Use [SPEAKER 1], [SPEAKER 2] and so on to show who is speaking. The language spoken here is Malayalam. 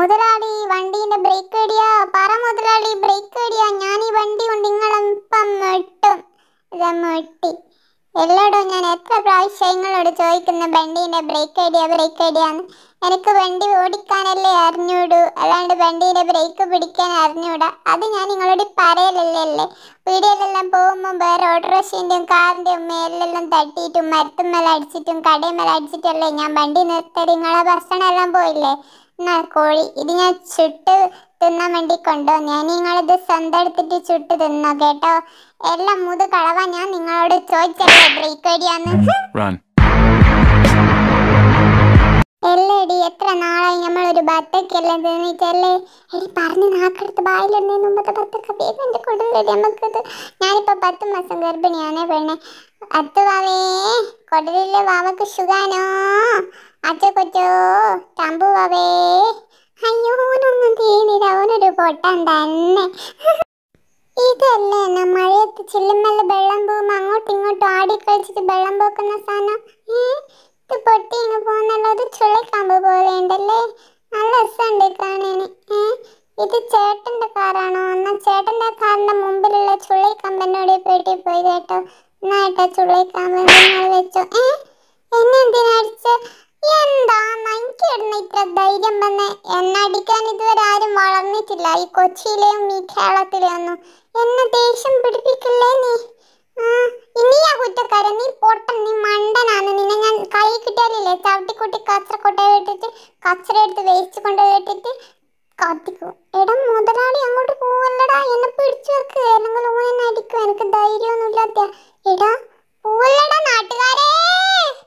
[SPEAKER 1] മുതലാളി വണ്ടീന്റെ ബ്രേക്ക് എടിയാ പറ മുതലാളി ബ്രേക്ക് എടിയാ ഞാൻ ഈ വണ്ടി കൊണ്ട് നിങ്ങളിപ്പം മെട്ടും ഇതാ മെട്ടി എല്ലോടോ ഞാൻ എത്ര പ്രാവശ്യം നിങ്ങളോട് ചോദിക്കുന്ന വണ്ടീന്റെ ബ്രേക്ക് ഐഡിയ ബ്രേക്ക് ഐഡിയാന്ന് എനിക്ക് വണ്ടി ഓടിക്കാനല്ലേ അറിഞ്ഞൂടൂ അല്ലാണ്ട് വണ്ടീന്റെ ബ്രേക്ക് പിടിക്കാൻ അറിഞ്ഞൂടാ അത് ഞാൻ നിങ്ങളോട് പറയലല്ലേ വീഡിയോയിലെല്ലാം പോകുമ്പോൾ വേറെ ഓട്ടോറിക്ഷൻ്റെയും കാറിൻ്റെയും മേലെല്ലാം തട്ടിയിട്ടും മരത്തുമ്മേല അടിച്ചിട്ടും കടയുമ്മേല അടിച്ചിട്ടല്ലേ ഞാൻ വണ്ടി നിർത്തടി നിങ്ങളെ ഭക്ഷണമെല്ലാം പോയില്ലേ എന്നാ കോഴി ഇത് ഞാൻ ചുട്ട് തിന്നാൻ വേണ്ടി കൊണ്ടുവന്നു ഞാൻ നിങ്ങളിത് സ്വന്തം എടുത്തിട്ട് ചുട്ട് തിന്നോ കേട്ടോ എല്ലാം മുത് കളവാ ഞാൻ നിങ്ങളോട് ചോദിച്ചല്ലേ ബ്രേക്ക് ഐഡിയാന്ന്
[SPEAKER 2] Run.
[SPEAKER 1] എല്ലടി എത്ര നാളായി നമ്മളൊരു ബത്തക്കെല്ലാം തിന്നിട്ടല്ലേ എടി പറഞ്ഞ് നാക്കെടുത്ത് ബായിലിടുന്നതിന് മുമ്പത്തെ ബത്തക്ക വേഗം എൻ്റെ കൊടുക്കടി നമുക്കിത് ഞാനിപ്പോ പത്ത് മാസം ഗർഭിണിയാണേ പെണ്ണെ അത്ത് വാവേ കൊടലിലെ വാവക്ക് സുഖാനോ അച്ഛ കൊച്ചോ തമ്പു വാവേ അയ്യോ ഓനൊന്നും തീരുന്നില്ല ഓനൊരു പൊട്ടൻ തന്നെ ഇതല്ലേ എന്നാ മഴയത്ത് ചില്ലുമ്മല്ല വെള്ളം പോകുമ്പോ അങ്ങോട്ടും ഇങ്ങോട്ടും ആടി കളിച്ചിട്ട് വെള്ളം പോക്കുന്ന സാധനം ഏ ഇത് പൊട്ടി ഇങ്ങ് പോകുന്നല്ലോ അത് ചുള്ളിക്കമ്പ് പോലെ ഉണ്ടല്ലേ നല്ല രസമുണ്ട് കാണാന് ഏ ഇത് ചേട്ടന്റെ കാറാണോ എന്നാ ചേട്ടന്റെ കാറിന്റെ മുമ്പിലുള്ള ചുള്ളിക്കമ്പനോട് പേട്ടി പോയി കേട്ടോ എന്നാ കേട്ടോ ചുള്ളിക്കമ്പ് നിങ്ങൾ വെച്ചോ ഏ എന്നെ എന്തിനാ അടിച്ച എന്താ എനിക്ക് ഇടുന്ന ഇത്ര ധൈര്യം വന്ന് എന്നെ അടിക്കാൻ ഇതുവരെ ആരും വളർന്നിട്ടില്ല ഈ കൊച്ചിയിലെയും ഈ കേരളത്തിലെയും ഒന്നും എന്നെ ദേഷ്യം പിടിപ്പിക്കില്ലേ നീ ആ, ഇനിയാ കുറ്റക്കാരൻ നീ പൊട്ടൻ നീ മണ്ടനാണ് നിന്നെ ഞാൻ കൈ കിട്ടിയാലില്ലേ ചവിട്ടിക്കുട്ടി കച്ചറ കൊട്ടയിൽ ഇട്ടിട്ട് കച്ചറ എടുത്ത് വേസ്റ്റ് കൊണ്ടുപോയി ഇട്ടിട്ട് കത്തിക്കും എടാ മുതലാളി അങ്ങോട്ട് പോവല്ലടാ എന്നെ പിടിച്ചു വെക്ക് അല്ലെങ്കിൽ ഓൻ എന്നെ അടിക്കും എനിക്ക് ധൈര്യമൊന്നും ഇല്ലാത്ത എടാ പോവല്ലടാ നാട്ടുകാരേ